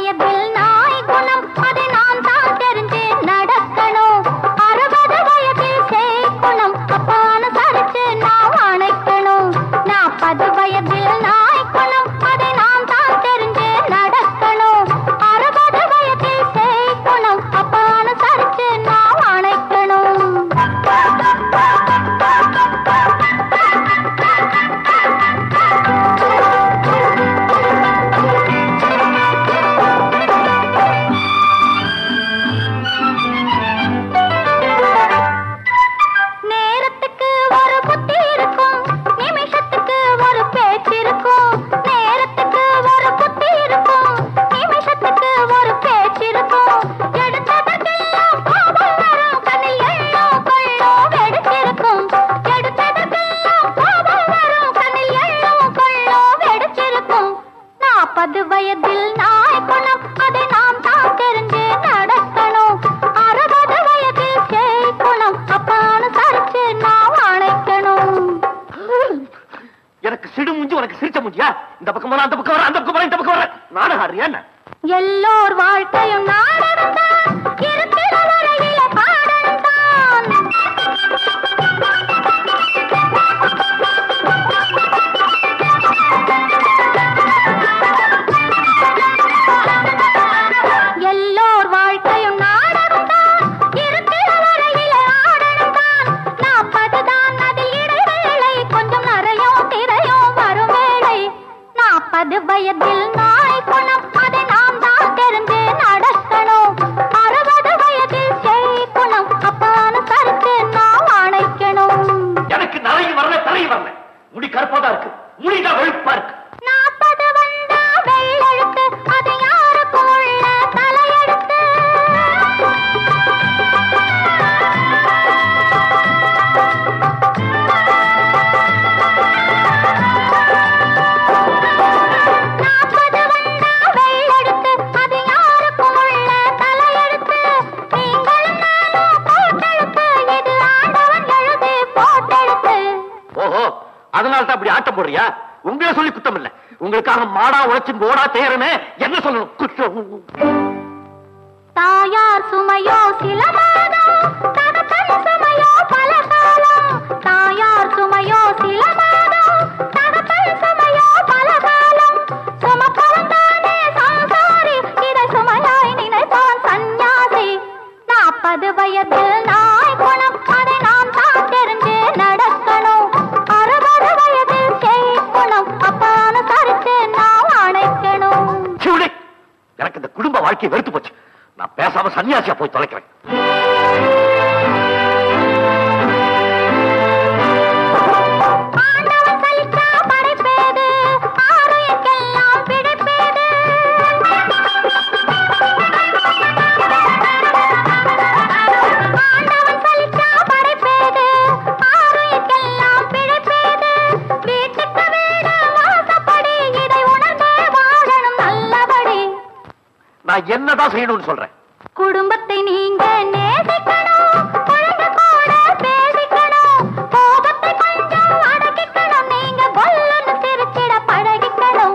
வயதில் நாய் குணம் அதை நான் தான் தெரிஞ்சு நடக்கணும் அறுபது வயதில் சேய் குணம் அப்பான சரிச்சு நான் அணைக்கணும் நாற்பது வயதில் நாய் குணம் அதை நான் தான் தெரிஞ்சு நடக்கணும் அறுபது வயதில் சேய் குணம் அப்பான சரிச்சு நான் அணைக்கணும் நேரத்துக்கு ஒரு புத்தி இருக்கும் நிமிஷத்துக்கு ஒரு பேச்சு இருக்கும் நேரத்துக்கு ஒரு புத்தி இருக்கும் நிமிஷத்துக்கு ஒரு பேச்சு இருக்கும் எடுத்ததற்கெல்லாம் கோபம் வரும் கண்ணில் எள்ளோ கொள்ளோ வெடிச்சிருக்கும் எடுத்ததற்கெல்லாம் கோபம் வரும் கண்ணில் எள்ளோ கொள்ளோ வெடிச்சிருக்கும் நாற்பது வயதில் நாய் குணம் அதை நாம் தான் தெரிஞ்சு நடக்கணும் அறுபது வயதில் சேய் குணம் அப்பான்னு சரிச்சு நான் அணைக்கணும் எனக்கு சிடு மூஞ்சி உனக்கு சிரிச்ச மூஞ்சியா இந்த பக்கம் வர அந்த பக்கம் வர அந்த பக்கம் வர இந்த பக்கம் வர நாடகம் ஆடுறியா என்ன எல்லோர் வாழ்க்கையும் நாடகம் தான் இருக்கிற வரையில பாடணும் தான் எல்லோர் வாழ்க்கையும் நாடகம் தான் இருக்கிற வரையில ஆடணும் தான் நாற்பது தான் அதில் இடைவேளை கொஞ்சம் நிறையும் திரையும் வரும் வேளை நாற்பது வயதில் நாய் குணம் அதை நாம் தான் தெரிஞ்சு நடக்கணும் அறுபது வயதில் செய் குணம் அப்பான கருத்து நாம் அணைக்கணும் எனக்கு நரையும் வரல தரையும் வரல முடி கருப்பாதான் இருக்கு முடிதான் வெளுப்பா இருக்கு நாற்பது வந்தா வெள்ளெழுத்து அது யாருக்கும் உள்ள தலையெழுத்து நாற்பது வந்தா வெள்ளெழுத்து அது யாருக்கும் உள்ள தலையெழுத்து நீங்களும் நானும் போட்டெழுத்து இது ஆண்டவன் எழுதி போட்டெழுத்து ஓஹோ அதனால தான் அப்படி ஆட்டம் போடுறியா உங்களை சொல்லி குத்தம் இல்ல உங்களுக்காக மாடா உழைச்சு ஓடா தேரனே என்ன சொல்லணும் குற்றம் தாயார் சுமையோ சில மாதம் தகப்பன் சுமையோ பல காலம் தாயார் சுமையோ சில மாதம் தகப்பன் சுமையோ பல காலம் சுமப்பவன் தானே சம்சாரி இதை சுமையாய் நினைப்பான் சந்நியாசி நாற்பது வயதில் நாய் குணம் அதை நாம் தான் தெரிஞ்சு நடக்கணும் அறுபது வயதில் செய் குணம் அப்பான கருத்து நாம் அணைக்கணும் சிவனே, எனக்கு இந்த குடும்ப வாழ்க்கை வெறுத்து போச்சு நான் பேசாம சன்னியாசியா போய் தொலைக்கிறேன் ஆண்டவன் சலித்தா படைப்பேது ஆரோக்கியெல்லாம் பிடிப்பேது ஆண்டவன் சலித்தா படைப்பேது ஆரோக்கியெல்லாம் பிடிப்பேது வீட்டுக்கு வீடு வாசப்படி இதை உணர்ந்தே வாழணும் நல்லபடி நான் என்னதான் செய்யணும்னு சொல்றேன் குடும்பத்தை நீங்க நேசிக்கணும் குழந்தை கூட பேசிக்கணும் கோபத்தை கொஞ்சம் அடக்கிக்கணும் நீங்க கொல்லன்னு சிரிச்சிட பழகிக்கணும்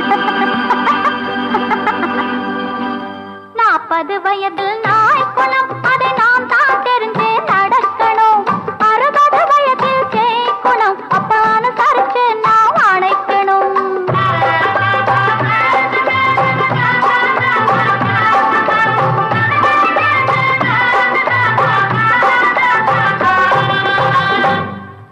நாற்பது வயதில் நாய் குணம்